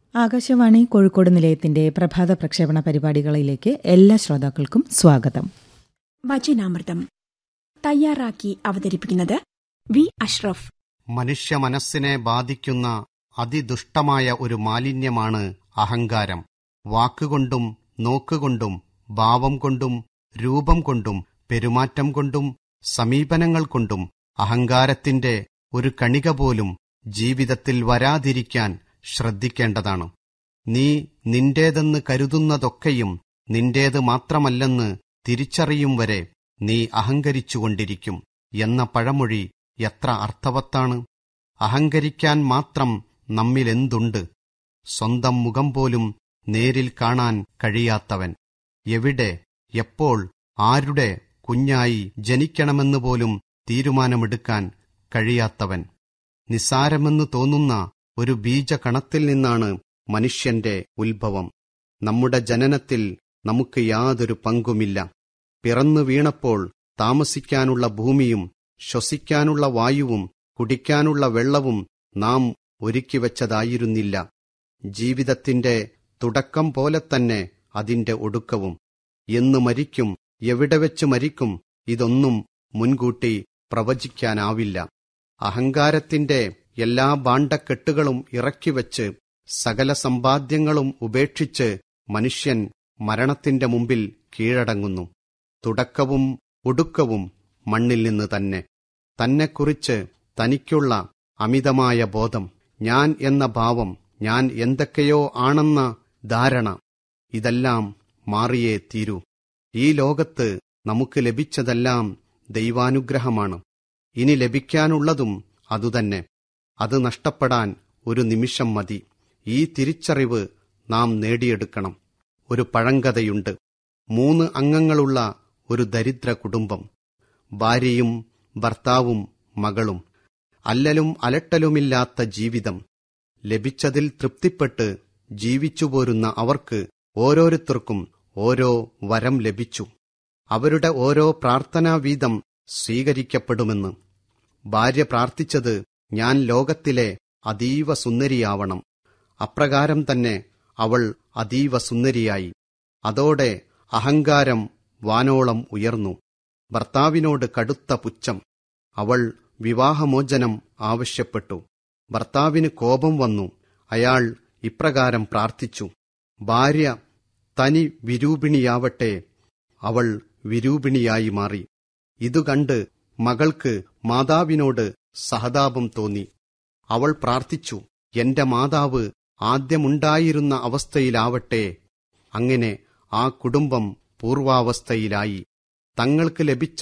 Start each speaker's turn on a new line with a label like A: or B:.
A: ആകാശവാണി കോഴിക്കോട് നിലയത്തിന്റെ പ്രഭാത പ്രക്ഷേപണ പരിപാടികളിലേക്ക് എല്ലാ ശ്രോതാക്കൾക്കും സ്വാഗതം
B: വചനാമൃതം തയ്യാറാക്കി അവതരിപ്പിക്കുന്നത് വി അഷ്റഫ്
C: മനുഷ്യ മനസ്സിനെ ബാധിക്കുന്ന അതിദുഷ്ടമായ ഒരു മാലിന്യമാണ് അഹങ്കാരം വാക്കുകൊണ്ടും നോക്കുകൊണ്ടും ഭാവം കൊണ്ടും രൂപം കൊണ്ടും പെരുമാറ്റം കൊണ്ടും സമീപനങ്ങൾ കൊണ്ടും അഹങ്കാരത്തിന്റെ ഒരു കണിക പോലും ജീവിതത്തിൽ വരാതിരിക്കാൻ ശ്രദ്ധിക്കേണ്ടതാണ് നീ നിന്റേതെന്ന് കരുതുന്നതൊക്കെയും നിന്റേത് മാത്രമല്ലെന്ന് തിരിച്ചറിയും വരെ നീ അഹങ്കരിച്ചുകൊണ്ടിരിക്കും എന്ന പഴമൊഴി എത്ര അർത്ഥവത്താണ് അഹങ്കരിക്കാൻ മാത്രം നമ്മിലെന്തുണ്ട് സ്വന്തം മുഖം പോലും നേരിൽ കാണാൻ കഴിയാത്തവൻ എവിടെ എപ്പോൾ ആരുടെ കുഞ്ഞായി ജനിക്കണമെന്ന് പോലും തീരുമാനമെടുക്കാൻ കഴിയാത്തവൻ നിസ്സാരമെന്ന് തോന്നുന്ന ഒരു ബീജകണത്തിൽ നിന്നാണ് മനുഷ്യന്റെ ഉത്ഭവം നമ്മുടെ ജനനത്തിൽ നമുക്ക് യാതൊരു പങ്കുമില്ല പിറന്നു വീണപ്പോൾ താമസിക്കാനുള്ള ഭൂമിയും ശ്വസിക്കാനുള്ള വായുവും കുടിക്കാനുള്ള വെള്ളവും നാം ഒരുക്കിവെച്ചതായിരുന്നില്ല ജീവിതത്തിന്റെ തുടക്കം പോലെ തന്നെ അതിന്റെ ഒടുക്കവും എന്ന് മരിക്കും എവിടെ വെച്ച് മരിക്കും ഇതൊന്നും മുൻകൂട്ടി പ്രവചിക്കാനാവില്ല അഹങ്കാരത്തിന്റെ എല്ലാ ബാണ്ടക്കെട്ടുകളും ഇറക്കിവെച്ച് സകല സമ്പാദ്യങ്ങളും ഉപേക്ഷിച്ച് മനുഷ്യൻ മരണത്തിന്റെ മുമ്പിൽ കീഴടങ്ങുന്നു തുടക്കവും ഒടുക്കവും മണ്ണിൽ നിന്ന് തന്നെ തന്നെക്കുറിച്ച് തനിക്കുള്ള അമിതമായ ബോധം ഞാൻ എന്ന ഭാവം ഞാൻ എന്തൊക്കെയോ ആണെന്ന ധാരണ ഇതെല്ലാം മാറിയേ തീരൂ ഈ ലോകത്ത് നമുക്ക് ലഭിച്ചതെല്ലാം ദൈവാനുഗ്രഹമാണ് ഇനി ലഭിക്കാനുള്ളതും അതുതന്നെ അത് നഷ്ടപ്പെടാൻ ഒരു നിമിഷം മതി ഈ തിരിച്ചറിവ് നാം നേടിയെടുക്കണം ഒരു പഴങ്കഥയുണ്ട് മൂന്ന് അംഗങ്ങളുള്ള ഒരു ദരിദ്ര കുടുംബം ഭാര്യയും ഭർത്താവും മകളും അല്ലലും അലട്ടലുമില്ലാത്ത ജീവിതം ലഭിച്ചതിൽ തൃപ്തിപ്പെട്ട് ജീവിച്ചുപോരുന്ന അവർക്ക് ഓരോരുത്തർക്കും ഓരോ വരം ലഭിച്ചു അവരുടെ ഓരോ പ്രാർത്ഥനാവീതം സ്വീകരിക്കപ്പെടുമെന്ന് ഭാര്യ പ്രാർത്ഥിച്ചത് ഞാൻ ലോകത്തിലെ അതീവ സുന്ദരിയാവണം അപ്രകാരം തന്നെ അവൾ അതീവ സുന്ദരിയായി അതോടെ അഹങ്കാരം വാനോളം ഉയർന്നു ഭർത്താവിനോട് കടുത്ത പുച്ഛം അവൾ വിവാഹമോചനം ആവശ്യപ്പെട്ടു ഭർത്താവിന് കോപം വന്നു അയാൾ ഇപ്രകാരം പ്രാർത്ഥിച്ചു ഭാര്യ തനി വിരൂപിണിയാവട്ടെ അവൾ വിരൂപിണിയായി മാറി ഇതുകണ്ട് മകൾക്ക് മാതാവിനോട് സഹതാപം തോന്നി അവൾ പ്രാർത്ഥിച്ചു എന്റെ മാതാവ് ആദ്യമുണ്ടായിരുന്ന അവസ്ഥയിലാവട്ടെ അങ്ങനെ ആ കുടുംബം പൂർവാവസ്ഥയിലായി തങ്ങൾക്ക് ലഭിച്ച